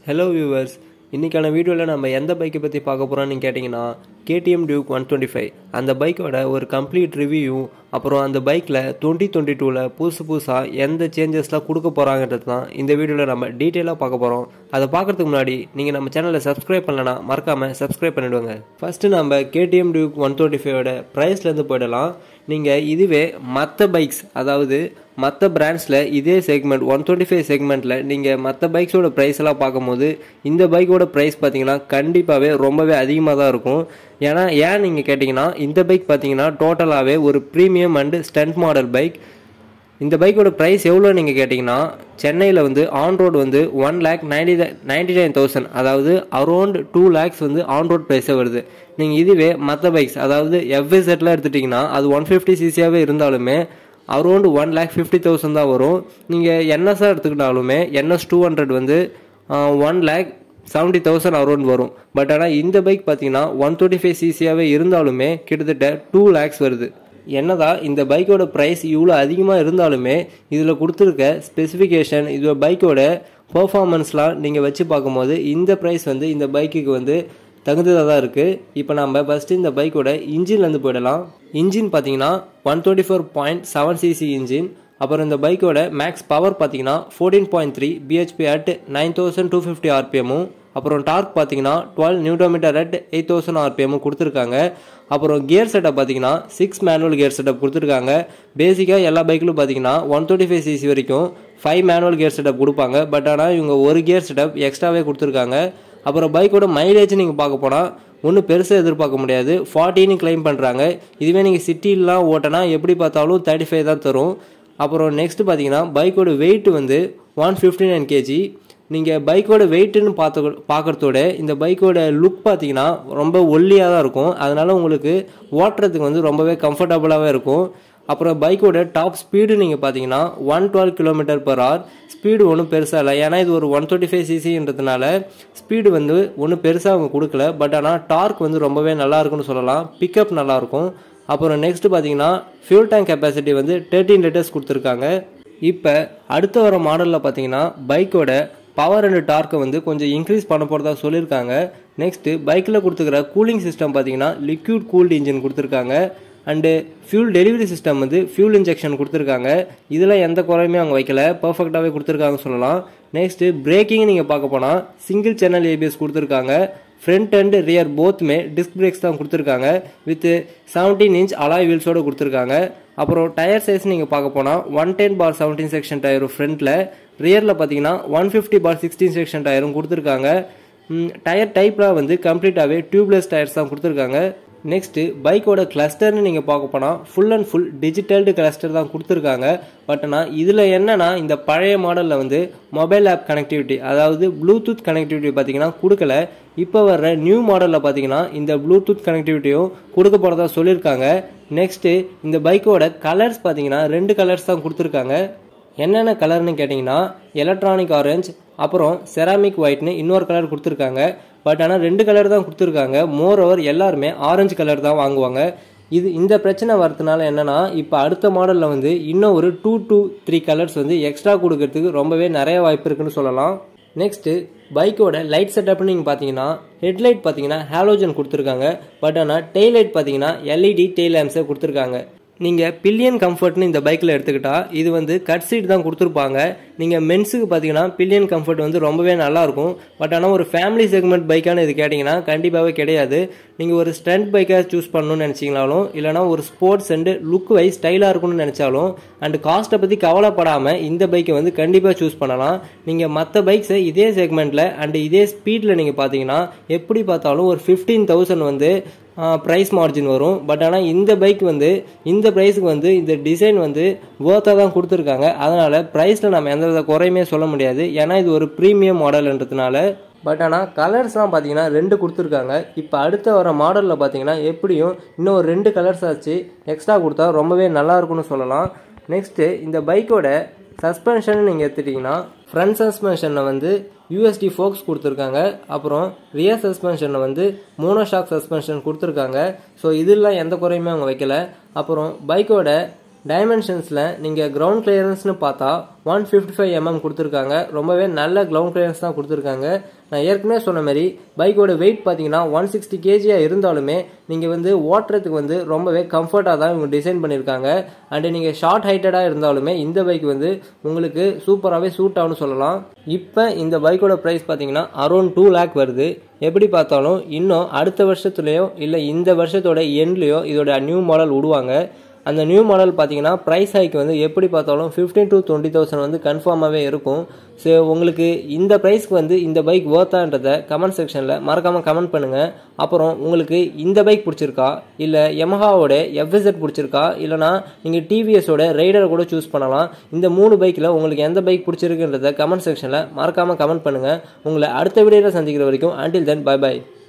hello viewers இன்றைக்கான வீடியோவில் நம்ம எந்த பைக்கை பற்றி பார்க்க போகிறோம்னு கேட்டிங்கன்னா KTM Duke one twenty five அந்த பைக்கோட ஒரு கம்ப்ளீட் ரிவ்யூ அப்புறம் அந்த பைக்கில் டுவெண்ட்டி டுவெண்ட்டி டூவில் புதுசு புதுசாக எந்த சேஞ்சஸ்லாம் கொடுக்க போகிறாங்கிறது தான் இந்த வீடியோவில் நம்ம டீட்டெயிலாக பார்க்க போகிறோம் அதை பார்க்குறதுக்கு முன்னாடி நீங்கள் நம்ம சேனலை சப்ஸ்கிரைப் பண்ணலனா மறக்காமல் சப்ஸ்கிரைப் பண்ணிவிடுங்க ஃபஸ்ட்டு நம்ம கேடிஎம் டியூக் ஒன் டுவெண்ட்டி ஃபைவோட ப்ரைஸ்லேருந்து போயிடலாம் நீங்கள் இதுவே மற்ற பைக்ஸ் அதாவது மற்ற பிராண்ட்ஸில் இதே செக்மெண்ட் ஒன் டுவெண்ட்டி ஃபைவ் செக்மெண்ட்டில் நீங்கள் மற்ற பைக்ஸோட ப்ரைஸ் எல்லாம் பார்க்கும்போது இந்த பைக்கோட ப்ரைஸ் பார்த்தீங்கன்னா கண்டிப்பாகவே ரொம்பவே அதிகமாக தான் இருக்கும் ஏன்னா ஏன் நீங்கள் கேட்டிங்கன்னா இந்த பைக் பார்த்தீங்கன்னா டோட்டலாகவே ஒரு premium and stunt model bike இந்த பைக்கோட ப்ரைஸ் எவ்வளோ நீங்கள் கேட்டிங்கன்னா சென்னையில் வந்து ஆன் ரோடு வந்து one lakh ninety ninety nine thousand அதாவது அரௌண்ட் டூ லேக்ஸ் வந்து ஆன் ரோட் ப்ரைஸே வருது நீங்கள் இதுவே மற்ற பைக்ஸ் அதாவது எஃப்எஸ்எட்லாம் எடுத்துட்டிங்கன்னா அது ஒன் ஃபிஃப்டி சிசியாகவே இருந்தாலுமே around one lakh fifty thousand தான் வரும் நீங்கள் என்எஸ்ஆர் எடுத்துக்கிட்டாலுமே என்எஸ் டூ ஹண்ட்ரட் வந்து one lakh seventy thousand around வரும் பட் ஆனால் இந்த பைக் பார்த்தீங்கன்னா ஒன் டுவெண்ட்டி ஃபைவ் சிசியாகவே இருந்தாலுமே கிட்டத்தட்ட டூ லேக்ஸ் வருது என்னதான் இந்த பைக்கோட ப்ரைஸ் இவ்வளோ அதிகமாக இருந்தாலுமே இதில் கொடுத்துருக்க ஸ்பெசிஃபிகேஷன் இதோட பைக்கோட பர்ஃபார்மன்ஸ்லாம் நீங்கள் வச்சு பார்க்கும்போது இந்த ப்ரைஸ் வந்து இந்த பைக்குக்கு வந்து தகுந்ததாக தான் இருக்குது இப்போ நம்ம ஃபஸ்ட்டு இந்த பைக்கோட இன்ஜின்லேருந்து போயிடலாம் இன்ஜின் பார்த்தீங்கன்னா one twenty four point seven CC engine அப்புறம் இந்த பைக்கோட மேக்ஸ் பவர் பார்த்தீங்கன்னா fourteen point three BHP at nine thousand two fifty ஆர்பிஎம்மும் அப்புறம் டார்க் பார்த்தீங்கன்னா twelve newton metre at eight thousand ஆர்பிஎம்மும் கொடுத்துருக்காங்க அப்புறம் கியர் செட்டப் பார்த்தீங்கன்னா சிக்ஸ் மேனுவல் கியர் செட்டப் கொடுத்துருக்காங்க பேசிக்காக எல்லா பைக்கிலும் பார்த்தீங்கன்னா ஒன் டுவெண்ட்டி ஃபைவ் சிசி வரைக்கும் ஃபைவ் மேனுவல் கியர் செட்டப் கொடுப்பாங்க பட் ஆனால் இவங்க ஒரு கியர் செட்டப் எக்ஸ்ட்ராவே கொடுத்துருக்காங்க அப்புறம் பைக்கோட மைலேஜ் நீங்கள் பார்க்க போனால் ஒன்றும் பெருசாக எதிர்பார்க்க முடியாது ஃபார்ட்டின்னு கிளைம் பண்ணுறாங்க இதுவே நீங்கள் சிட்டிலாம் ஓட்டினா எப்படி பார்த்தாலும் தேர்ட்டி ஃபைவ் தான் தரும் அப்புறம் நெக்ஸ்ட் பார்த்தீங்கன்னா பைக்கோட வெயிட் வந்து ஒன் ஃபிஃப்டி நைன் கேஜி நீங்கள் பைக்கோட வெயிட்டுன்னு பார்த்து பார்க்குறதோட இந்த பைக்கோட லுக் பார்த்தீங்கன்னா ரொம்ப ஒல்லியாக தான் இருக்கும் அதனால் உங்களுக்கு ஓட்டுறதுக்கு வந்து ரொம்பவே கம்ஃபர்டபுளாகவே இருக்கும் அப்புறம் பைக்கோட டாப் ஸ்பீடு நீங்கள் பார்த்தீங்கன்னா one twelve kilometre per hour speed ஒன்றும் பெருசாக இல்லை ஏன்னா இது ஒரு ஒன் டுவெண்ட்டி ஃபைவ் சிசின்றதுனால ஸ்பீடு வந்து ஒன்றும் பெருசாக அவங்க கொடுக்கல பட் ஆனால் டார்க் வந்து ரொம்பவே நல்லா இருக்குன்னு சொல்லலாம் பிக்கப் நல்லாயிருக்கும் அப்புறம் நெக்ஸ்ட் பார்த்தீங்கன்னா ஃபியூல் டேங்க் கெப்பாசிட்டி வந்து தேர்ட்டின் லிட்டர்ஸ் கொடுத்துருக்காங்க இப்போ அடுத்த வர மாடலில் பார்த்தீங்கன்னா பைக்கோட பவர் அண்ட் டார்க்கை வந்து கொஞ்சம் இன்க்ரீஸ் பண்ண போகிறதா சொல்லியிருக்காங்க நெக்ஸ்ட்டு பைக்கில் கொடுத்துக்கிற கூலிங் சிஸ்டம் பார்த்தீங்கன்னா லிக்யூட் கூல்டு இன்ஜின் கொடுத்துருக்காங்க அண்டு ஃபியூல் டெலிவரி சிஸ்டம் வந்து ஃபியூல் இன்ஜெக்ஷன் கொடுத்துருக்காங்க இதில் எந்த குறையுமே அவங்க வைக்கல பர்ஃபெக்டாகவே கொடுத்துருக்காங்கன்னு சொல்லலாம் நெக்ஸ்ட்டு பிரேக்கிங் நீங்கள் பார்க்க போனால் சிங்கிள் சேனல் ஏபிஎஸ் கொடுத்துருக்காங்க ஃப்ரண்ட் அண்ட் ரியர் போத்துமே டிஸ்க் பிரேக்ஸ் தான் கொடுத்துருக்காங்க வித் செவன்டீன் இன்ச் அலாய் வீல்ஸோடு கொடுத்துருக்காங்க அப்புறம் டயர் சைஸ் நீங்கள் பார்க்க போனால் one ten bar seventeen section டயரும் ஃப்ரண்ட்டில் ரியரில் பார்த்தீங்கன்னா one fifty bar sixteen section டயரும் கொடுத்துருக்காங்க டயர் டைப்லாம் வந்து கம்ப்ளீட்டாகவே டியூப்லெஸ் டயர்ஸ் தான் கொடுத்துருக்காங்க நெக்ஸ்ட்டு பைக்கோட கிளஸ்டர்னு நீங்கள் பார்க்க போனால் ஃபுல் அண்ட் ஃபுல் டிஜிட்டல்டு கிளஸ்டர் தான் கொடுத்துருக்காங்க பட் ஆனால் இதில் என்னன்னா இந்த பழைய மாடலில் வந்து மொபைல் ஆப் கனெக்டிவிட்டி அதாவது ப்ளூடூத் கனெக்டிவிட்டி பார்த்தீங்கன்னா கொடுக்கல இப்போ வர்ற நியூ மாடலில் பார்த்தீங்கன்னா இந்த ப்ளூடூத் கனெக்டிவிட்டியும் கொடுக்க போகிறதா சொல்லியிருக்காங்க நெக்ஸ்ட்டு இந்த பைக்கோட கலர்ஸ் பார்த்தீங்கன்னா ரெண்டு கலர்ஸ் தான் கொடுத்துருக்காங்க என்னென்ன கலர்னு கேட்டிங்கன்னா எலக்ட்ரானிக் ஆரஞ்ச் அப்புறம் செராமிக் ஒயிட்னு இன்னொரு கலர் கொடுத்துருக்காங்க பட் ஆனால் ரெண்டு கலர் தான் கொடுத்துருக்காங்க மோர் ஓவர் எல்லாருமே ஆரஞ்சு கலர் தான் வாங்குவாங்க இது இந்த பிரச்சனை வரதுனால என்னன்னா இப்போ அடுத்த மாடலில் வந்து இன்னும் ஒரு டூ டூ த்ரீ கலர்ஸ் வந்து எக்ஸ்ட்ரா கொடுக்கறதுக்கு ரொம்பவே நிறைய வாய்ப்பு இருக்குன்னு சொல்லலாம் நெக்ஸ்ட்டு பைக்கோட லைட் செட்டப்னு நீங்கள் பார்த்தீங்கன்னா ஹெட்லைட் பார்த்தீங்கன்னா ஹாலோஜன் கொடுத்துருக்காங்க பட் ஆனால் டெய்ல் லைட் பார்த்தீங்கன்னா எல்இடி டெய்ல் லேம்ஸை கொடுத்துருக்காங்க நீங்கள் பில்லியன் கம்ஃபர்ட்னு இந்த பைக்கில் எடுத்துக்கிட்டா இது வந்து கட் சீட் தான் கொடுத்துருப்பாங்க நீங்கள் மென்ஸுக்கு பார்த்தீங்கன்னா பில்லியன் கம்ஃபர்ட் வந்து ரொம்பவே நல்லாயிருக்கும் பட் ஆனால் ஒரு ஃபேமிலி செக்மெண்ட் பைக்கான இது கேட்டிங்கன்னா கண்டிப்பாகவே கிடையாது நீங்கள் ஒரு ஸ்ட்ரென்த் பைக்காக சூஸ் பண்ணணும்னு நினச்சிங்கனாலும் இல்லைனா ஒரு ஸ்போர்ட்ஸ் அண்டு லுக் வைஸ் ஸ்டைலாக இருக்கணும்னு நினச்சாலும் அண்ட் காஸ்ட்டை பற்றி கவலைப்படாமல் இந்த பைக்கை வந்து கண்டிப்பாக சூஸ் பண்ணலாம் நீங்கள் மற்ற பைக்ஸை இதே செக்மெண்ட்டில் அண்டு இதே ஸ்பீடில் நீங்கள் பார்த்தீங்கன்னா எப்படி பார்த்தாலும் ஒரு ஃபிஃப்டீன் தௌசண்ட் வந்து ப்ரைஸ் மார்ஜின் வரும் பட் ஆனால் இந்த பைக் வந்து இந்த ப்ரைஸுக்கு வந்து இந்த டிசைன் வந்து ஒர்த்தாக தான் கொடுத்துருக்காங்க அதனால் ப்ரைஸில் நம்ம எந்த வித குறையுமே சொல்ல முடியாது ஏன்னா இது ஒரு ப்ரீமியம் மாடல்ன்றதுனால பட் ஆனால் கலர்ஸ்லாம் பார்த்தீங்கன்னா ரெண்டு கொடுத்துருக்காங்க இப்போ அடுத்த வர மாடலில் பார்த்தீங்கன்னா எப்படியும் இன்னும் ஒரு ரெண்டு கலர்ஸ் ஆச்சு எக்ஸ்ட்ரா கொடுத்தா ரொம்பவே நல்லா இருக்கும்னு சொல்லலாம் நெக்ஸ்ட்டு இந்த பைக்கோட சஸ்பென்ஷன் நீங்கள் எடுத்துட்டிங்கன்னா ஃப்ரண்ட் சஸ்பென்ஷனில் வந்து யூஎஸ்டி ஃபோக்ஸ் கொடுத்துருக்காங்க அப்புறம் ரியர் சஸ்பென்ஷனில் வந்து மோனோஷாக் சஸ்பென்ஷன் கொடுத்துருக்காங்க ஸோ இதெல்லாம் எந்த குறையுமே அவங்க வைக்கல அப்புறம் பைக்கோட டைமென்ஷன்ஸில் நீங்கள் கிரவுண்ட் கிளியரன்ஸ்னு பார்த்தா ஒன் ஃபிஃப்டி ஃபைவ் எம்எம் கொடுத்துருக்காங்க ரொம்பவே நல்ல கிரவுண்ட் கிளியரன்ஸ் தான் கொடுத்துருக்காங்க நான் ஏற்கனவே சொன்ன மாதிரி பைக்கோட வெயிட் பார்த்தீங்கன்னா ஒன் சிக்ஸ்டி கேஜியாக இருந்தாலுமே நீங்கள் வந்து ஓட்டுறதுக்கு வந்து ரொம்பவே கம்ஃபர்ட்டாக தான் இவங்க டிசைன் பண்ணியிருக்காங்க அண்டு நீங்கள் ஷார்ட் ஹைட்டடாக இருந்தாலுமே இந்த பைக் வந்து உங்களுக்கு சூப்பராகவே சூட் ஆகும்னு சொல்லலாம் இப்போ இந்த பைக்கோட ப்ரைஸ் பார்த்தீங்கன்னா அரௌண்ட் டூ லேக் வருது எப்படி பார்த்தாலும் இன்னும் அடுத்த வருஷத்துலேயோ இல்லை இந்த வருஷத்தோட எண்ட்லேயோ இதோட நியூ மாடல் விடுவாங்க அந்த நியூ மாடல் பார்த்தீங்கன்னா ப்ரைஸ் ஹைக் வந்து எப்படி பார்த்தாலும் ஃபிஃப்டீன் டு டுவெண்ட்டி தௌசண்ட் வந்து கன்ஃபார்மாகவே இருக்கும் ஸோ உங்களுக்கு இந்த ப்ரைஸ்க்கு வந்து இந்த பைக் ஒர்த்தான்றதை கமெண்ட் செக்ஷனில் மறக்காமல் கமெண்ட் பண்ணுங்கள் அப்புறம் உங்களுக்கு இந்த பைக் பிடிச்சிருக்கா இல்லை எமஹாவோட எஃப்எஸ்எட் பிடிச்சிருக்கா இல்லைனா நீங்கள் டிவிஎஸோட ரைடரை கூட சூஸ் பண்ணலாம் இந்த மூணு பைக்கில் உங்களுக்கு எந்த பைக் பிடிச்சிருக்குன்றதை கமெண்ட் செக்ஷனில் மறக்காமல் கமெண்ட் பண்ணுங்கள் உங்களை அடுத்த வீடியோவில் சந்திக்கிற வரைக்கும் அண்டில் தென் பை பை